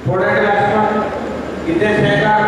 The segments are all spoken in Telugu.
కోడటి లక్ష్మణ్ విద్యాశేఖర్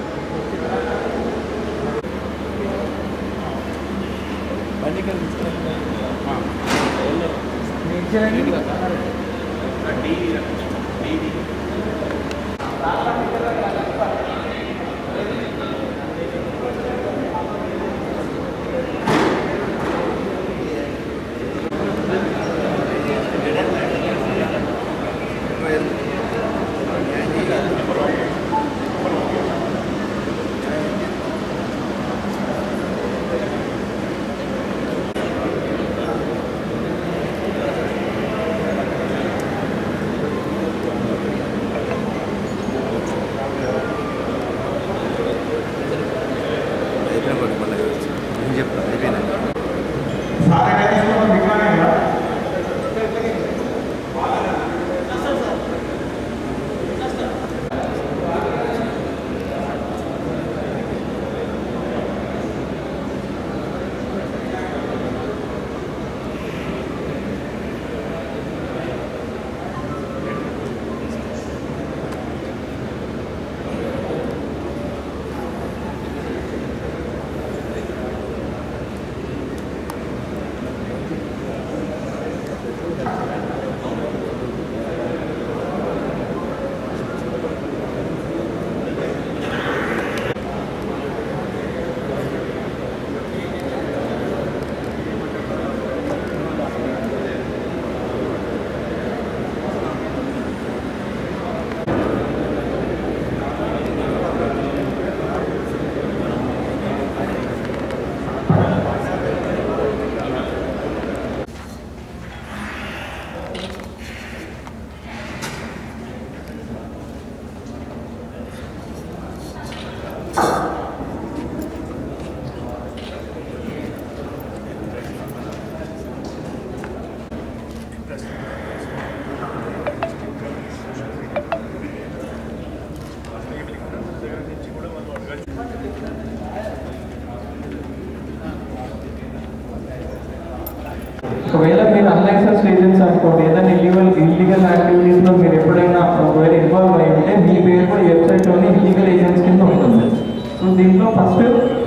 ఒకవేళ మీరు అన్లైసెన్స్ ఏజెంట్స్ అనుకోండి ఏదైనా ఇల్లీగల్ ఇల్లీగల్ యాక్టివిటీస్లో మీరు ఎప్పుడైనా ఒకవేళ ఇన్వాల్వ్ అయి ఉంటే మీ పేరు కూడా వెబ్సైట్లోనే ఇల్లీగల్ ఏజెంట్స్ కింద ఉంటుంది సో దీంట్లో ఫస్ట్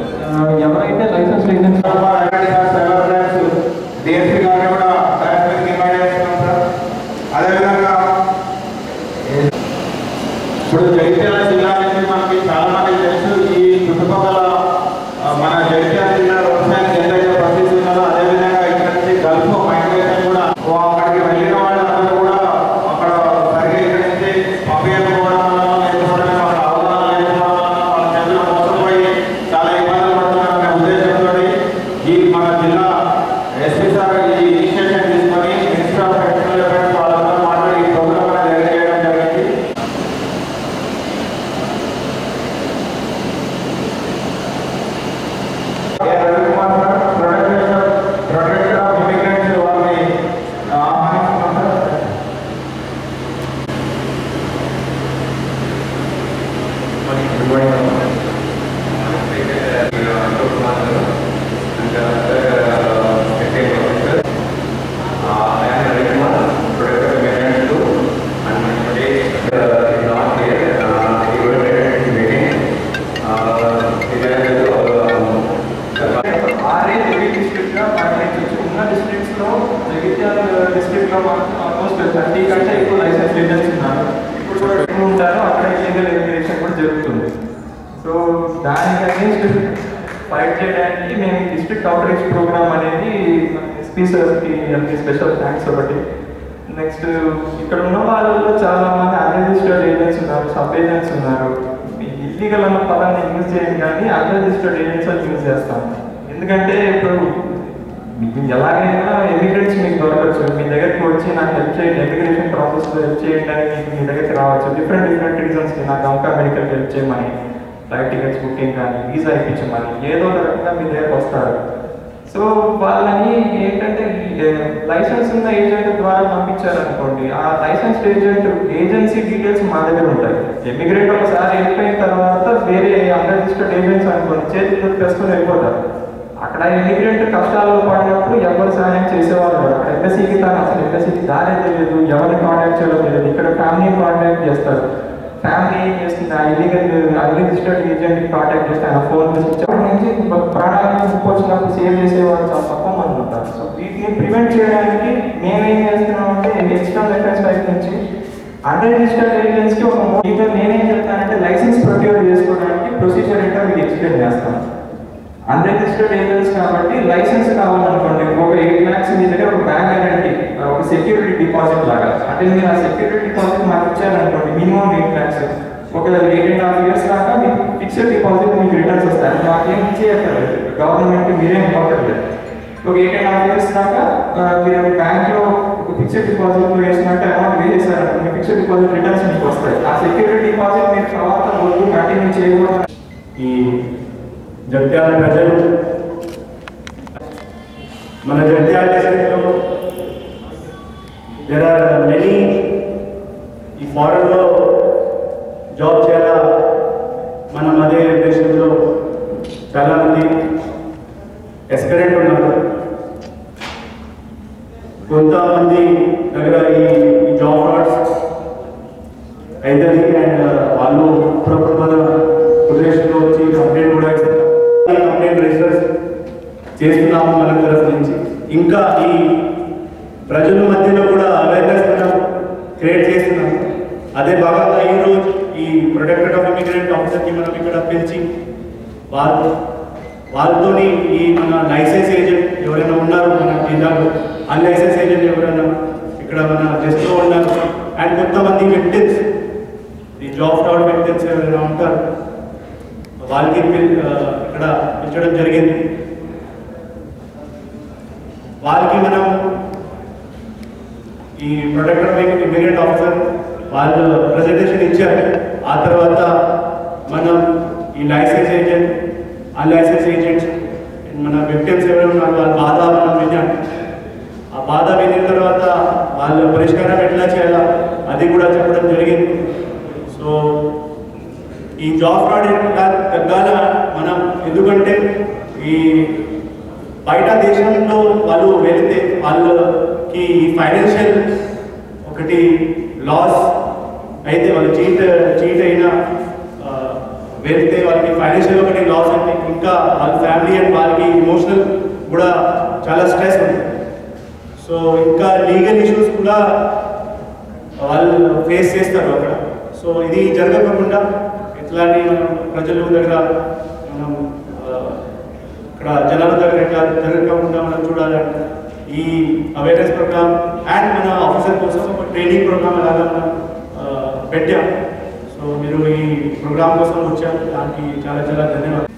ఎవరైతే లైసెన్స్ ఏజెంట్స్ డిఎస్పీ గారిని కూడా కార్యక్రమానికి ఇన్వైట్ చేస్తున్నాం సార్ అదేవిధంగా ఇప్పుడు జగిత్యాల జిల్లా నుంచి మనకి చాలా మందికి తెలుసు ఈ చుట్టుపక్కల ఆ, మన జగిత్యాల జిల్లా వ్యవసాయానికి ఎంతైతే ప్రసిద్ధి ఉన్నదో అదేవిధంగా ఇక్కడ నుంచి గల్ఫ్ మైగ్రేషన్ కూడా ఓ అక్కడికి వెళ్ళిన వాళ్ళందరూ కూడా అక్కడ సరిగ్గా ఇక్కడ నుంచి పంపించకపోవడం వల్ల లేకపోవడం వాళ్ళ అవగాహన లేకపోవడం వల్ల వాళ్ళ చేతులు మోసపోయి చాలా ఇబ్బందులు పడుతున్నారనే ఉద్దేశంతో ఈ మన జిల్లా ఎస్పీ సార్ ఈ ఇనిషియేషన్ తీసుకొని మినిస్టర్ ఆఫ్ ఎక్స్టర్నల్ అఫైర్స్ వాళ్ళతో మాట్లాడి ఈ ప్రోగ్రామ్ అనేది చేయడం జరిగింది A Ravikumar sir protector protector of immigrants వాళ్ళని ఆహ్వానిస్తున్నాం సార్ ఆర్ఏ హెవీ డిస్ట్రిక్ట్గా పరిగణించవచ్చు ఉన్న డిస్ట్రిక్ట్స్లో జగిత్యాల డిస్ట్రిక్ట్లో మనకు ఆల్మోస్ట్ థర్టీ కంటే ఎక్కువ లైసెన్స్ ఏజెంట్స్ ఉన్నారు ఇప్పుడు కూడా ఎక్కడ ఉంటారో అక్కడ ఇల్లీగల్ ఇమిగ్రేషన్ కూడా జరుగుతుంది సో దానికి అగేన్స్ట్ ఫైట్ చేయడానికి మేము డిస్ట్రిక్ట్ అవుట్రీచ్ ప్రోగ్రామ్ అనేది ఎస్పీ సార్కి అందరికి స్పెషల్ థ్యాంక్స్ ఒకటి నెక్స్ట్ ఇక్కడ ఉన్న వాళ్ళలో చాలా మంది అన్రిజిస్టర్డ్ ఏజెంట్స్ ఉన్నారు సబ్ ఏజెంట్స్ ఉన్నారు ఇల్లీగల్ అన్న పదాన్ని యూజ్ చేయం కానీ అన్రిజిస్టర్డ్ ఏజెంట్స్ అని యూజ్ చేస్తాం ఎందుకంటే ఇప్పుడు మీకు ఎలాగైనా ఎమిగ్రెంట్స్ మీకు దొరకచ్చు మీ దగ్గరికి వచ్చి నాకు హెల్ప్ చేయండి ఎమిగ్రేషన్ ప్రాసెస్లో హెల్ప్ చేయండి అని మీకు మీ దగ్గరికి రావచ్చు డిఫరెంట్ డిఫరెంట్ రీజన్స్కి నాకు ఇంకా మెడికల్ హెల్ప్ చేయమని ఫ్లైట్ టికెట్స్ బుకింగ్ కానీ వీసా ఇప్పించమని ఏదో ఒక రకంగా మీ దగ్గరకు వస్తారు సో వాళ్ళని ఏంటంటే లైసెన్స్ ఉన్న ఏజెంట్ ద్వారా పంపించారనుకోండి ఆ లైసెన్స్ ఏజెంట్ ఏజెన్సీ డీటెయిల్స్ మా దగ్గర ఉంటాయి ఎమిగ్రేట్ ఒకసారి వెళ్ళిపోయిన తర్వాత వేరే అన్రిజిస్టర్డ్ ఏజెంట్స్ అనుకోండి చేతికి తెచ్చుకొని వెళ్ళిపోతారు అక్కడ ఇమిగ్రెంట్ కష్టాల్లో పడినప్పుడు ఎవరు సహాయం చేసేవాళ్ళు కాదు. అక్కడ ఎంబసీకి తాను అసలు ఎంబసీకి దారే తెలియదు ఎవరిని కాంటాక్ట్ చేయాలో తెలియదు ఇక్కడ ఫ్యామిలీ కాంటాక్ట్ చేస్తారు ఫ్యామిలీ ఏం చేస్తుంది ఆ ఇల్లీగల్ అన్రిజిస్టర్డ్ ఏజెంట్ కాంటాక్ట్ చేస్తే ఆయన ఫోన్ స్విచ్ అప్పటి నుంచి ప్రాణాలకు ముప్పు వచ్చినప్పుడు సేవ్ చేసేవాళ్ళు చాలా తక్కువ మంది ఉంటారు సో వీటిని ప్రివెంట్ చేయడానికి మేమేం చేస్తున్నామంటే ఎక్స్టర్నల్ అఫైర్స్ వైపు నుంచి అన్రిజిస్టర్డ్ ఏజెంట్స్కి ఒక మీతో నేనేం చెప్తానంటే లైసెన్స్ ప్రొక్యూర్ చేసుకోవడానికి ప్రొసీజర్ ఏంటో మీకు ఎక్స్ప్లెయిన్ చేస్తాను అన్రిజిస్టర్డ్ ఏజెంట్స్ కాబట్టి లైసెన్స్ కావాలనుకోండి ఒక ఎయిట్ ల్యాక్స్ మీ దగ్గర ఒక బ్యాంక్ గ్యారంటీ ఒక సెక్యూరిటీ డిపాజిట్ లాగా అంటే మీరు ఆ సెక్యూరిటీ డిపాజిట్ మాకు ఇచ్చారనుకోండి మినిమం ఎయిట్ ల్యాక్స్ ఒక ఎయిట్ అండ్ హాఫ్ ఇయర్స్ దాకా మీకు ఫిక్స్డ్ డిపాజిట్ మీకు రిటర్న్స్ వస్తాయి అంటే మాకేం ఇచ్చేయక్కర్లేదు గవర్నమెంట్ మీరేం ఇవ్వక్కర్లేదు ఒక ఎయిట్ అండ్ హాఫ్ ఇయర్స్ దాకా ఆ, మీరు బ్యాంక్లో ఒక ఫిక్స్డ్ డిపాజిట్ వేసినట్టు అమౌంట్ వేసేసారనుకోండి ఫిక్స్డ్ డిపాజిట్ రిటర్న్స్ మీకు వస్తాయి ఆ సెక్యూరిటీ డిపాజిట్ మీరు తర్వాత వద్దు కంటిన్యూ చేయకూడదు ఈ జగిత్యాల ప్రజలు మన జగిత్యాల డిస్ట్రిక్ట్లో దెర్ ఆర్ మెనీ ఈ ఫారెన్లో జాబ్ చేయాలా మనం అదే దేశంలో చాలామంది ఎస్పిరెంట్ ఉన్నారు కొంతమంది దగ్గర ఈ ఈ జాబ్ ఫ్రాడ్స్ అవుతుంది అండ్ వాళ్ళు అప్పుడప్పుడు మన ఉద్దేశంలో వచ్చి కంప్లైంట్ కూడా ఇస్తారు కంప్లైంట్ రిజిస్టర్ చేస్తున్నాము మన తరఫు నుంచి ఇంకా ఈ ప్రజల మధ్యలో కూడా అవేర్నెస్ మనం క్రియేట్ చేస్తున్నాము అదే భాగంగా ఈ రోజు ఈ ప్రొటెక్టెడ్ ఆఫ్ ఇమిగ్రెంట్ ఆఫీసర్కి మనం ఇక్కడ పిలిచి వాళ్ళు వాళ్ళతోని ఈ మన లైసెన్స్ ఏజెంట్ ఎవరైనా ఉన్నారు మన జిల్లాలో అన్లైసెన్స్ ఏజెంట్ ఎవరైనా ఇక్కడ మన జస్ట్లో ఉన్నారు అండ్ కొంతమంది విక్టిమ్స్ ఈ జాబ్ ఫ్రాడ్ విక్టిమ్స్ ఎవరైనా ఉంటారు వాళ్ళకి పిల్- ఆ, ఇక్కడ ఇచ్చడం జరిగింది వాళ్ళకి మనం ఈ ప్రొటెక్టర్ ఇమీడియట్ ఆఫీసర్ వాళ్ళు ప్రజెంటేషన్ ఇచ్చారు ఆ తర్వాత మనం ఈ లైసెన్స్ ఏజెంట్ అన్లైసెన్స్ ఏజెంట్స్ మన విక్టిమ్స్ ఎవరు ఉన్నారు వాళ్ళ బాధ మనం విన్నాం ఆ బాధ విన్న తర్వాత వాళ్ళు పరిష్కారం ఎట్లా చేయాలా అది కూడా చెప్పడం జరిగింది సో ఈ జాబ్ ఫ్రాడ్ ఎట్లా తగ్గాల మనం ఎందుకంటే ఈ బయట దేశంలో వాళ్ళు వెళితే వాళ్ళకి ఫైనాన్షియల్ ఒకటి లాస్ అయితే వాళ్ళు చీట్ చీట్ అయినా ఆ, వెళ్తే వాళ్ళకి ఫైనాన్షియల్ ఒకటి లాస్ అంటే ఇంకా వాళ్ళ ఫ్యామిలీ అండ్ వాళ్ళకి ఇమోషనల్ కూడా చాలా స్ట్రెస్ ఉంది సో ఇంకా లీగల్ ఇష్యూస్ కూడా వాళ్ళు ఫేస్ చేస్తారు అక్కడ సో ఇది జరగకుండా ఎట్లాంటి మనం ప్రజల దగ్గర మనం ఆ, ఇక్కడ జనాల దగ్గర ఎట్లా జరగకుండా మనం చూడాలంటే ఈ అవేర్నెస్ ప్రోగ్రామ్ అండ్ మన ఆఫీసర్ కోసం ఒక ట్రైనింగ్ ప్రోగ్రామ్ అలాగా మనం ఆ, పెట్టాం సో మీరు ఈ ప్రోగ్రామ్ కోసం వచ్చారు దానికి చాలా చాలా ధన్యవాదాలు